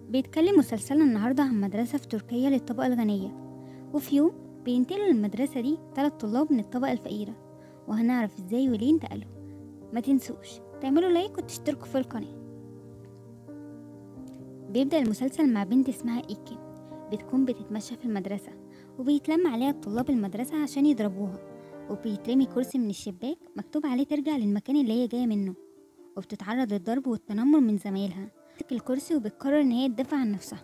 بيتكلم مسلسلنا النهاردة عن مدرسة في تركيا للطبقة الغنية وفي يوم بينتقلوا للمدرسة دي تلات طلاب من الطبقة الفقيرة وهنعرف ازاي وليه انتقلوا ما تنسوش تعملوا لايك وتشتركوا في القناة بيبدأ المسلسل مع بنت اسمها إيكي بتكون بتتمشى في المدرسة وبيتلم عليها طلاب المدرسة عشان يضربوها وبيترمي كرسي من الشباك مكتوب عليه ترجع للمكان اللي هي جاية منه وبتتعرض للضرب والتنمر من زمايلها بتمسك الكرسي وبتقرر ان هي تدافع عن نفسها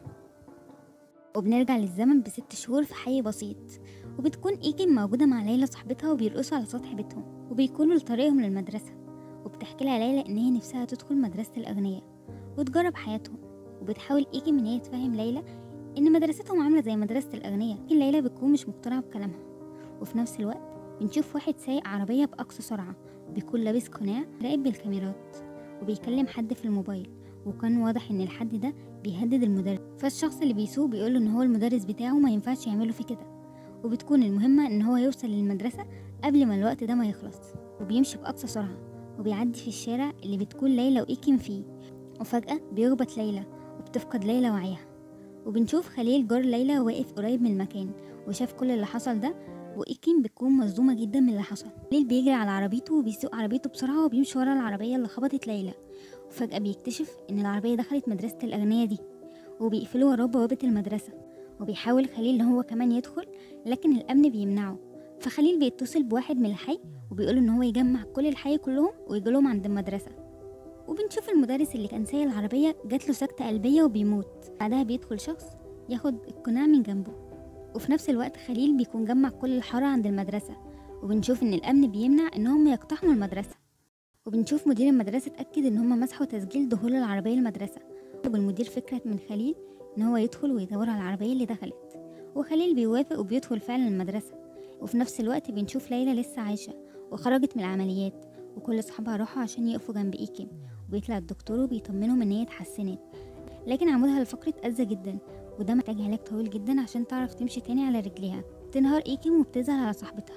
وبنرجع للزمن بست شهور في حي بسيط وبتكون إيكي موجودة مع ليلى صاحبتها وبيرقصوا على سطح بيتهم وبيكونوا لطريقهم للمدرسة وبتحكي لها ليلى إن هي نفسها تدخل مدرسة الأغنياء وتجرب حياتهم وبتحاول إيكي إن هي تفهم ليلى إن مدرستهم عاملة زي مدرسة الأغنياء لكن ليلى بتكون مش مقتنعة بكلامها وفي نفس الوقت بنشوف واحد سايق عربية بأقصى سرعة بيكون لابس قناع راقب بالكاميرات وبيكلم حد في الموبايل وكان واضح ان الحد ده بيهدد المدرس فالشخص اللي بيسوق بيقوله ان هو المدرس بتاعه ما ينفعش يعمله في كده وبتكون المهمة ان هو يوصل للمدرسة قبل ما الوقت ده ما يخلص وبيمشي بأقصى سرعة وبيعدي في الشارع اللي بتكون ليلى وإيكيم فيه وفجأة بيخبط ليلى وبتفقد ليلى وعيها وبنشوف خليل جار ليلى واقف قريب من المكان وشاف كل اللي حصل ده وإيكيم بتكون مصدومة جدا من اللي حصل خليل بيجري على عربيته وبيسوق عربيته بسرعة وبيمشي ورا العربية اللي خبطت ليلى وفجأة بيكتشف إن العربية دخلت مدرسة الأغنياء دي وبيقفلوا وراه بوابة المدرسة وبيحاول خليل إن هو كمان يدخل لكن الأمن بيمنعه فخليل بيتصل بواحد من الحي وبيقوله إن هو يجمع كل الحي كلهم ويجيلهم عند المدرسة وبنشوف المدرس اللي كان سايق العربية جات له سكتة قلبية وبيموت بعدها بيدخل شخص ياخد القناع من جنبه وفي نفس الوقت خليل بيكون جمع كل الحارة عند المدرسة وبنشوف إن الأمن بيمنع إن هم يقتحموا المدرسة وبنشوف مدير المدرسة اتأكد إن هما مسحوا تسجيل دخول العربية المدرسة والمدير فكرة من خليل إن هو يدخل ويدور على العربية اللي دخلت وخليل بيوافق وبيدخل فعلا المدرسة وفي نفس الوقت بنشوف ليلى لسه عايشة وخرجت من العمليات وكل أصحابها راحوا عشان يقفوا جنب إيكيم وبيطلع الدكتور وبيطمنهم إن هي اتحسنت لكن عمودها الفقري اتأذى جدا وده محتاج علاج طويل جدا عشان تعرف تمشي تاني على رجليها تنهار إيكيم وبتزعل على صاحبتها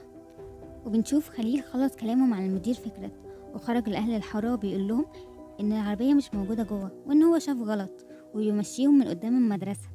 وبنشوف خليل خلص كلامه مع المدير فكرة وخرج لأهل الحارة وبيقول لهم إن العربية مش موجودة جوه وإن هو شاف غلط ويمشيهم من قدام المدرسة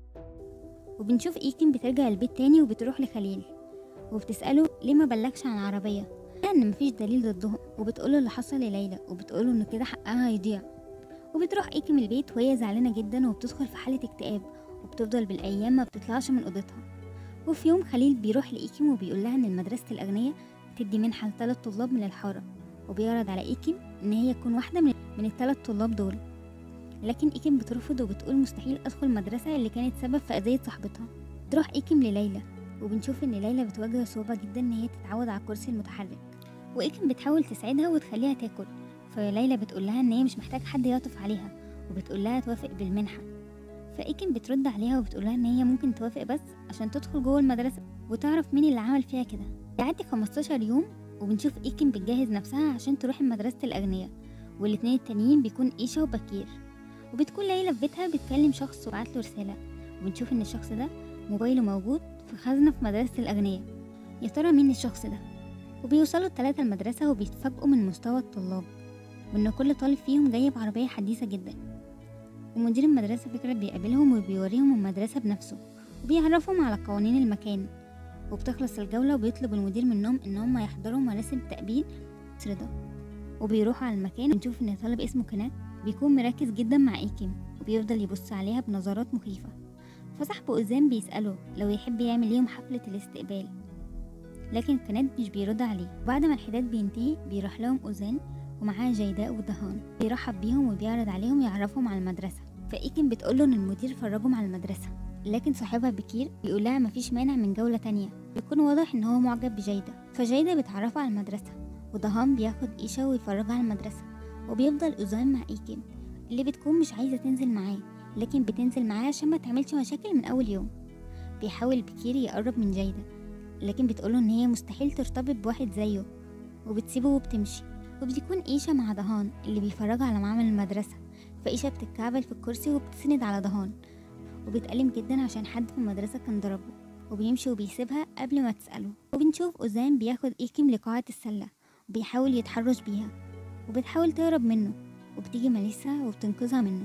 وبنشوف إيكن بترجع البيت تاني وبتروح لخليل وبتسأله ليه ما بلغش عن العربية لأن مفيش دليل ضدهم وبتقوله اللي حصل لليلى وبتقوله إن كده حقها هيضيع وبتروح إيكن البيت وهي زعلانة جدا وبتدخل في حالة اكتئاب وبتفضل بالأيام ما بتطلعش من أوضتها وفي يوم خليل بيروح لإيكيم وبيقول لها إن مدرسة الأغنياء بتدي منحة لثلاث طلاب من الحارة وبيعرض على إيكيم إن هي تكون واحدة من, من الثلاث طلاب دول لكن إيكيم بترفض وبتقول مستحيل أدخل المدرسة اللي كانت سبب في أذية صاحبتها تروح إيكيم لليلى وبنشوف إن ليلى بتواجه صعوبة جدا إن هي تتعود على الكرسي المتحرك وإيكيم بتحاول تساعدها وتخليها تاكل فليلى بتقول لها إن هي مش محتاج حد يعطف عليها وبتقول لها توافق بالمنحة فإيكيم بترد عليها وبتقول لها إن هي ممكن توافق بس عشان تدخل جوه المدرسة وتعرف مين اللي عمل فيها كده يعدي 15 يوم وبنشوف إيكيم بتجهز نفسها عشان تروح مدرسة الأغنياء والاتنين التانيين بيكون إيشا وبكير وبتكون ليلى في بيتها بتكلم شخص وبعت له رسالة وبنشوف إن الشخص ده موبايله موجود في خزنة في مدرسة الأغنياء يا ترى مين الشخص ده وبيوصلوا التلاتة المدرسة وبيتفاجئوا من مستوى الطلاب وإن كل طالب فيهم جاي بعربية حديثة جدا ومدير المدرسة فكرة بيقابلهم وبيوريهم المدرسة بنفسه وبيعرفهم على قوانين المكان وبتخلص الجولة وبيطلب المدير منهم إن هم يحضروا مراسم تأبين رضا وبيروحوا على المكان ونشوف إن طالب اسمه كنات بيكون مركز جدا مع إيكيم وبيفضل يبص عليها بنظرات مخيفة فصاحبه أوزان بيسأله لو يحب يعمل ليهم حفلة الاستقبال لكن كنات مش بيرد عليه وبعد ما الحداد بينتهي بيروح لهم أوزان ومعاه جيداء ودهان بيرحب بيهم وبيعرض عليهم يعرفهم على المدرسة فإيكن بتقوله إن المدير فرجهم على المدرسة لكن صاحبها بكير بيقول لها مفيش مانع من جولة تانية بيكون واضح إن هو معجب بجيدة فجيدة بتعرفه على المدرسة ودهان بياخد إيشا ويفرجها على المدرسة وبيفضل أوزان مع إيكن اللي بتكون مش عايزة تنزل معاه لكن بتنزل معاه عشان ما تعملش مشاكل من أول يوم بيحاول بكير يقرب من جيدة لكن بتقوله إن هي مستحيل ترتبط بواحد زيه وبتسيبه وبتمشي وبتكون إيشا مع دهان اللي بيفرجها على معامل المدرسة فإيشا بتتكعبل في الكرسي وبتسند على دهان وبتألم جدا عشان حد في المدرسة كان ضربه وبيمشي وبيسيبها قبل ما تسأله وبنشوف أوزان بياخد إيكيم لقاعة السلة وبيحاول يتحرش بيها وبتحاول تهرب منه وبتيجي ماليسا وبتنقذها منه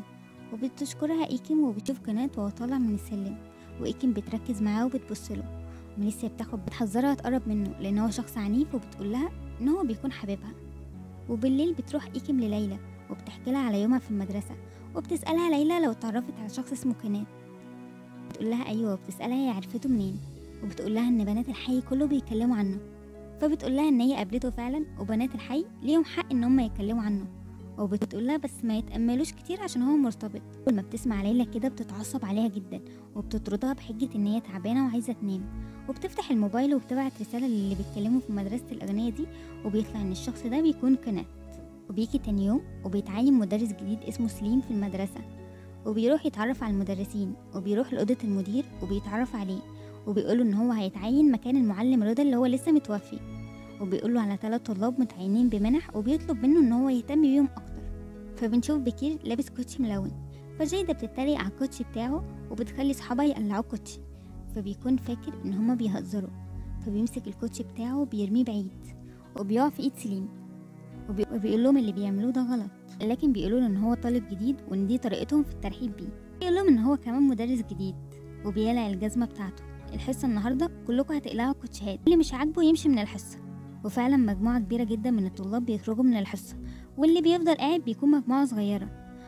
وبتشكرها إيكيم وبتشوف كنات وهو طالع من السلم وإيكيم بتركز معاه وبتبصله وميليسيا بتاخد بتحذرها تقرب منه لأن هو شخص عنيف وبتقول لها إن هو بيكون حبيبها وبالليل بتروح إيكيم لليلى وبتحكي لها على يومها في المدرسة وبتسألها ليلى لو اتعرفت على شخص اسمه كنات بتقول لها أيوة وبتسألها هي عرفته منين وبتقول لها إن بنات الحي كله بيتكلموا عنه فبتقول لها إن هي قابلته فعلا وبنات الحي ليهم حق إن هم يتكلموا عنه وبتقول لها بس ما يتأملوش كتير عشان هو مرتبط أول ما بتسمع ليلى كده بتتعصب عليها جدا وبتطردها بحجة إن هي تعبانة وعايزة تنام وبتفتح الموبايل وبتبعت رسالة للي بيتكلموا في مدرسة الأغنية دي وبيطلع إن الشخص ده بيكون كنات وبيجي تاني يوم وبيتعين مدرس جديد اسمه سليم في المدرسة وبيروح يتعرف على المدرسين وبيروح لأوضة المدير وبيتعرف عليه وبيقوله إن هو هيتعين مكان المعلم رضا اللي هو لسه متوفي وبيقوله على ثلاث طلاب متعينين بمنح وبيطلب منه إن هو يهتم بيهم أكتر فبنشوف بكير لابس كوتشي ملون فجيدة بتتريق على الكوتشي بتاعه وبتخلي صحابها يقلعوه كوتشي فبيكون فاكر إن هما بيهزروا فبيمسك الكوتشي بتاعه وبيرميه بعيد وبيقع في إيد سليم وبي... وبيقول لهم اللي بيعملوه ده غلط لكن بيقولوا له إن هو طالب جديد وإن دي طريقتهم في الترحيب بيه بيقول لهم إن هو كمان مدرس جديد وبيقلع الجزمة بتاعته الحصة النهاردة كلكم هتقلعوا كوتشيهات اللي مش عاجبه يمشي من الحصة وفعلا مجموعة كبيرة جدا من الطلاب بيخرجوا من الحصة واللي بيفضل قاعد بيكون مجموعة صغيرة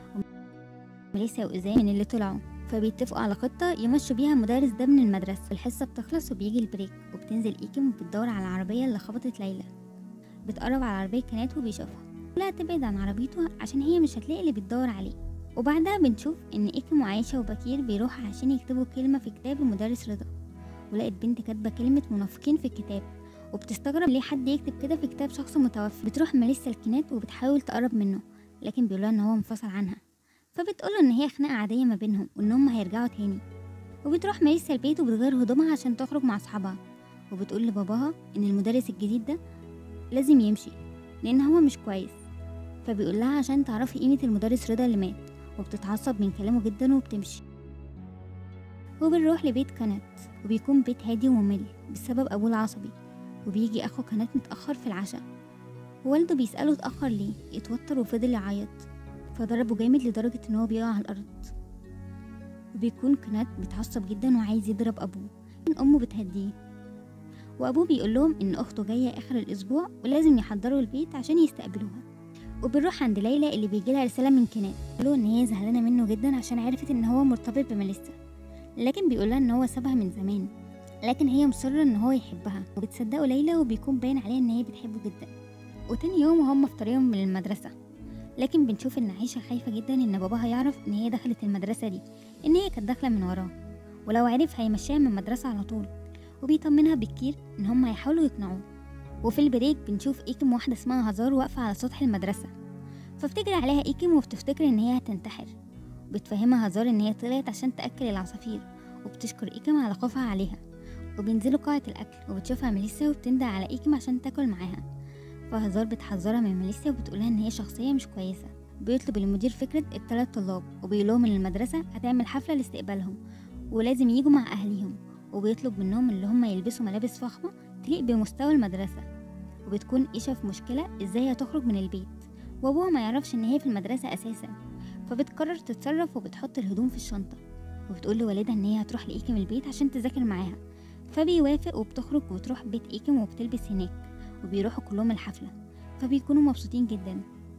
ميليسيا وإزاي من اللي طلعوا فبيتفقوا على خطة يمشوا بيها المدرس ده من المدرسة الحصة بتخلص وبيجي البريك وبتنزل إيكيم وبتدور على العربية اللي خبطت ليلى بتقرب على عربية كانت وبيشوفها لا تبعد عن عربيته عشان هي مش هتلاقي اللي بتدور عليه وبعدها بنشوف إن إيكيم وعايشة وبكير بيروحوا عشان يكتبوا كلمة في كتاب المدرس رضا ولقت بنت كاتبة كلمة منافقين في الكتاب وبتستغرب ليه حد يكتب كده في كتاب شخص متوفي بتروح ميليسا الكنات وبتحاول تقرب منه لكن بيقولها ان هو منفصل عنها فبتقوله ان هي خناقه عاديه ما بينهم وان هم هيرجعوا تاني وبتروح ميليسا البيت وبتغير هدومها عشان تخرج مع اصحابها وبتقول لباباها ان المدرس الجديد ده لازم يمشي لان هو مش كويس فبيقول لها عشان تعرفي قيمه المدرس رضا اللي مات وبتتعصب من كلامه جدا وبتمشي وبنروح لبيت كنت وبيكون بيت هادي وممل بسبب ابوه العصبي وبيجي اخو كنت متاخر في العشاء ووالده بيساله اتاخر ليه اتوتر وفضل يعيط فضربه جامد لدرجة إن هو بيقع على الأرض وبيكون كنات بيتعصب جدا وعايز يضرب أبوه لكن أمه بتهديه وأبوه بيقول لهم إن أخته جاية آخر الأسبوع ولازم يحضروا البيت عشان يستقبلوها وبنروح عند ليلى اللي بيجيلها رسالة من كنات بيقول إن هي زعلانة منه جدا عشان عرفت إن هو مرتبط بميليسا لكن بيقولها إن هو سابها من زمان لكن هي مصرة إن هو يحبها وبتصدقه ليلى وبيكون باين عليها إن هي بتحبه جدا وتاني يوم وهم في طريقهم من المدرسة لكن بنشوف ان عيشة خايفة جدا ان باباها يعرف ان هي دخلت المدرسة دي ان هي كانت داخلة من وراه ولو عرف هيمشيها من المدرسة على طول وبيطمنها بكتير ان هم هيحاولوا يقنعوه وفي البريك بنشوف ايكم واحدة اسمها هزار واقفة على سطح المدرسة فبتجري عليها ايكم وبتفتكر ان هي هتنتحر بتفهمها هزار ان هي طلعت عشان تاكل العصافير وبتشكر ايكم على خوفها عليها وبينزلوا قاعة الأكل وبتشوفها ميليسا وبتندى على إيكم عشان تاكل معاها فهزار بتحذرها من ميليسيا وبتقولها ان هي شخصية مش كويسة بيطلب المدير فكرة التلات طلاب وبيقولهم ان المدرسة هتعمل حفلة لاستقبالهم ولازم يجوا مع اهليهم وبيطلب منهم اللي هم يلبسوا ملابس فخمة تليق بمستوى المدرسة وبتكون إيشا في مشكلة ازاي هتخرج من البيت وابوها ما يعرفش ان هي في المدرسة اساسا فبتقرر تتصرف وبتحط الهدوم في الشنطة وبتقول لوالدها ان هي هتروح لإيكم البيت عشان تذاكر معاها فبيوافق وبتخرج وتروح بيت إيكم وبتلبس هناك وبيروحوا كلهم الحفلة فبيكونوا مبسوطين جدا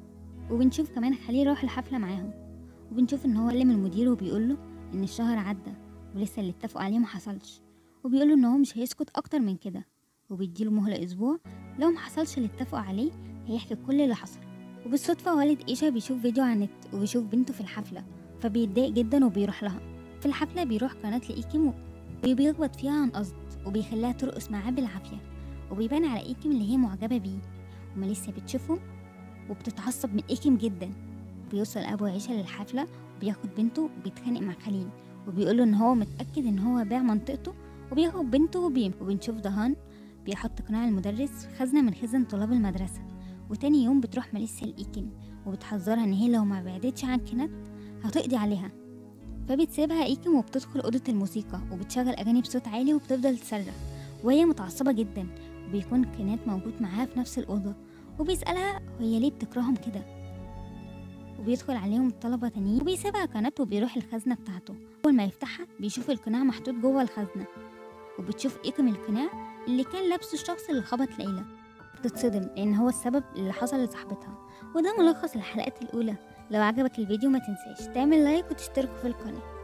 وبنشوف كمان خليل راح الحفلة معاهم وبنشوف ان هو كلم المدير وبيقول له ان الشهر عدى ولسه اللي اتفقوا عليه محصلش وبيقول له ان هو مش هيسكت اكتر من كده وبيديله مهلة اسبوع لو محصلش اللي اتفقوا عليه هيحكي كل اللي حصل وبالصدفة والد إيشا بيشوف فيديو على النت وبيشوف بنته في الحفلة فبيتضايق جدا وبيروح لها في الحفلة بيروح قناة لإيكيمو وبيخبط فيها عن قصد وبيخليها ترقص معاه بالعافية وبيبان على إيكيم اللي هي معجبة بيه وميليسيا بتشوفه وبتتعصب من إيكيم جدا بيوصل أبو عيشة للحفلة وبياخد بنته وبيتخانق مع خليل وبيقوله إن هو متأكد إن هو باع منطقته وبياخد بنته وبيم وبنشوف دهان بيحط قناع المدرس في خزنة من خزن طلاب المدرسة وتاني يوم بتروح ماليسيا لإيكيم وبتحذرها إن هي لو ما بعدتش عن كنات هتقضي عليها فبتسيبها إيكيم وبتدخل أوضة الموسيقى وبتشغل أغاني بصوت عالي وبتفضل تصرخ وهي متعصبة جدا وبيكون كنات موجود معاها في نفس الأوضة وبيسألها هي ليه بتكرههم كده وبيدخل عليهم الطلبة تانيين وبيسيبها قناته وبيروح الخزنة بتاعته أول ما يفتحها بيشوف القناع محطوط جوه الخزنة وبتشوف إيكم القناع اللي كان لابسه الشخص اللي خبط ليلى بتتصدم لأن هو السبب اللي حصل لصاحبتها وده ملخص الحلقات الأولى لو عجبك الفيديو ما تنساش تعمل لايك وتشترك في القناة